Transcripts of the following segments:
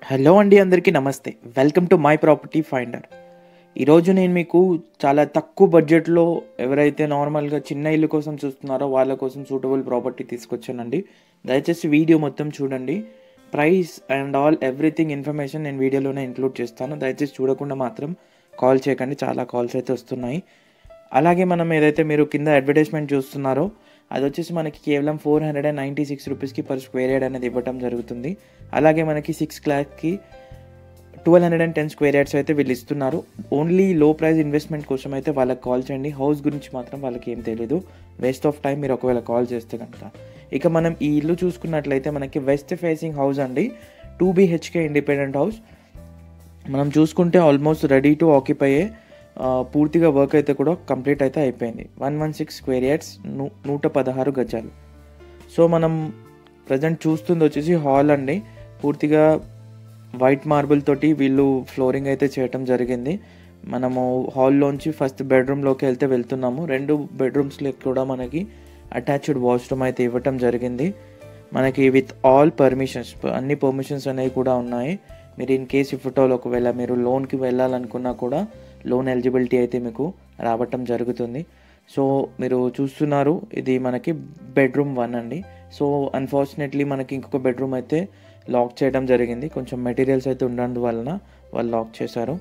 hello అండి అందరికీ నమస్తే welcome to my property finder ఈరోజు నేను మీకు చాలా తక్కువ బడ్జెట్లో ఎవరైతే నార్మల్గా చిన్న ఇల్లు కోసం చూస్తున్నారో వాళ్ళ కోసం సూటబుల్ ప్రాపర్టీ తీసుకొచ్చానండి దయచేసి వీడియో మొత్తం చూడండి price and all everything information నేను వీడియోలోనే ఇంక్లూడ్ చేస్తాను దయచేసి చూడకుండా మాత్రం కాల్ చేయకండి చాలా కాల్స్ అయితే వస్తున్నాయి అలాగే మనం ఏదైతే మీరు కింద అడ్వర్టైజ్మెంట్ చూస్తున్నారో అది వచ్చేసి మనకి కేవలం four hundred and ninety six రూపీస్కి పర్ స్క్వేర్ యార్డ్ అనేది ఇవ్వడం జరుగుతుంది అలాగే మనకి సిక్స్ క్లాక్కి twelve hundred and ten square yards అయితే వీళ్ళు ఇస్తున్నారు ఓన్లీ లో ప్రైస్ ఇన్వెస్ట్మెంట్ కోసం అయితే వాళ్ళకి కాల్ చేయండి హౌస్ గురించి మాత్రం వాళ్ళకి ఏం తెలియదు వేస్ట్ ఆఫ్ టైం మీరు ఒకవేళ కాల్ చేస్తే కనుక ఇక మనం ఈ ఇల్లు చూసుకున్నట్లయితే మనకి వెస్ట్ ఫేసింగ్ హౌస్ అండి టూ బీహెచ్కే ఇండిపెండెంట్ హౌస్ మనం చూసుకుంటే ఆల్మోస్ట్ రెడీ టు ఆక్యుపైయే పూర్తిగా వర్క్ అయితే కూడా కంప్లీట్ అయితే అయిపోయింది one one six square yards నూ నూట పదహారు గజాలు సో మనం ప్రజెంట్ చూస్తుంది వచ్చేసి హాల్ అండి పూర్తిగా వైట్ మార్బుల్ తోటి వీళ్ళు ఫ్లోరింగ్ అయితే చేయటం జరిగింది మనము హాల్లోంచి ఫస్ట్ బెడ్రూమ్లోకి వెళ్తే వెళ్తున్నాము రెండు బెడ్రూమ్స్లో కూడా మనకి అటాచ్డ్ వాష్రూమ్ అయితే ఇవ్వటం జరిగింది మనకి విత్ ఆల్ పర్మిషన్స్ అన్ని పర్మిషన్స్ అనేవి కూడా ఉన్నాయి మీరు ఇన్ కేస్ ఇఫ్టోల్ ఒకవేళ మీరు లోన్కి వెళ్ళాలనుకున్నా కూడా లోన్ ఎలిజిబిలిటీ అయితే మీకు రావటం జరుగుతుంది సో మీరు చూస్తున్నారు ఇది మనకి బెడ్రూమ్ వన్ అండి సో అన్ఫార్చునేట్లీ మనకి ఇంకొక బెడ్రూమ్ అయితే లాక్ చేయడం జరిగింది కొంచెం మెటీరియల్స్ అయితే ఉండడం వలన వాళ్ళు లాక్ చేశారు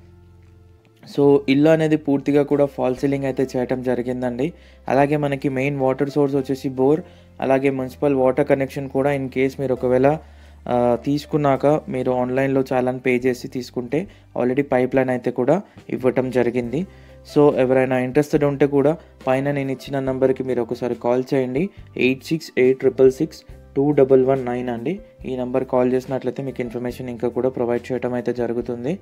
సో ఇల్లు అనేది పూర్తిగా కూడా ఫాల్ సీలింగ్ అయితే చేయటం జరిగిందండి అలాగే మనకి మెయిన్ వాటర్ సోర్స్ వచ్చేసి బోర్ అలాగే మున్సిపల్ వాటర్ కనెక్షన్ కూడా ఇన్ కేస్ మీరు ఒకవేళ తీసుకున్నాక మీరు ఆన్లైన్లో చాలా పే చేసి తీసుకుంటే ఆల్రెడీ పైప్ లైన్ అయితే కూడా ఇవ్వటం జరిగింది సో ఎవరైనా ఇంట్రెస్టెడ్ ఉంటే కూడా పైన నేను ఇచ్చిన నెంబర్కి మీరు ఒకసారి కాల్ చేయండి eight six eight triple six two double one nine అండి ఈ నెంబర్ కాల్ చేసినట్లయితే మీకు ఇన్ఫర్మేషన్ ఇంకా కూడా ప్రొవైడ్ చేయడం అయితే జరుగుతుంది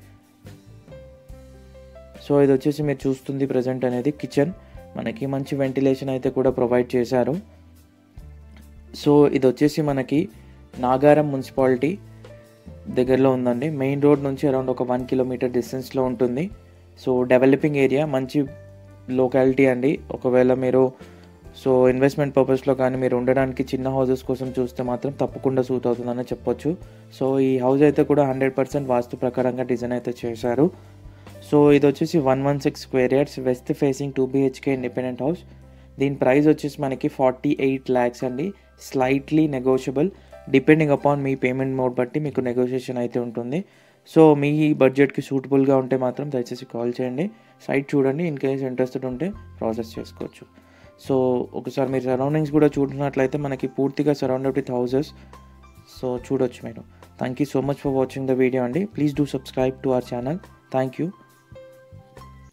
సో ఇది వచ్చేసి మీరు చూస్తుంది ప్రజెంట్ అనేది కిచెన్ మనకి మంచి వెంటిలేషన్ అయితే కూడా ప్రొవైడ్ చేశారు సో ఇది వచ్చేసి మనకి నాగారం మున్సిపాలిటీ దగ్గరలో ఉందండి మెయిన్ రోడ్ నుంచి అరౌండ్ ఒక వన్ కిలోమీటర్ డిస్టెన్స్లో ఉంటుంది సో డెవలపింగ్ ఏరియా మంచి లోకాలిటీ అండి ఒకవేళ మీరు సో ఇన్వెస్ట్మెంట్ పర్పస్లో కానీ మీరు ఉండడానికి చిన్న హౌసెస్ కోసం చూస్తే మాత్రం తప్పకుండా సూట్ అవుతుందని చెప్పొచ్చు సో ఈ హౌస్ అయితే కూడా హండ్రెడ్ పర్సెంట్ వాస్తు ప్రకారంగా డిజైన్ అయితే చేశారు సో ఇది వచ్చేసి one one six square yards west facing two BHK independent house దీని ప్రైస్ వచ్చేసి మనకి ఫార్టీ ఎయిట్ ల్యాక్స్ అండి స్లైట్లీ నెగోషియబుల్ డిపెండింగ్ అపాన్ మీ పేమెంట్ మోడ్ బట్టి మీకు నెగోషియేషన్ అయితే ఉంటుంది సో మీ బడ్జెట్కి సూటబుల్గా ఉంటే మాత్రం దయచేసి కాల్ చేయండి సైట్ చూడండి ఇన్ కేస్ ఇంట్రెస్టెడ్ ఉంటే ప్రాసెస్ చేసుకోవచ్చు సో ఒకసారి మీరు సరౌండింగ్స్ కూడా చూసినట్లయితే మనకి పూర్తిగా సరౌండెడ్ విత్ హౌసెస్ సో చూడొచ్చు మీరు thank you so much for watching the video అండి please do subscribe to our channel thank you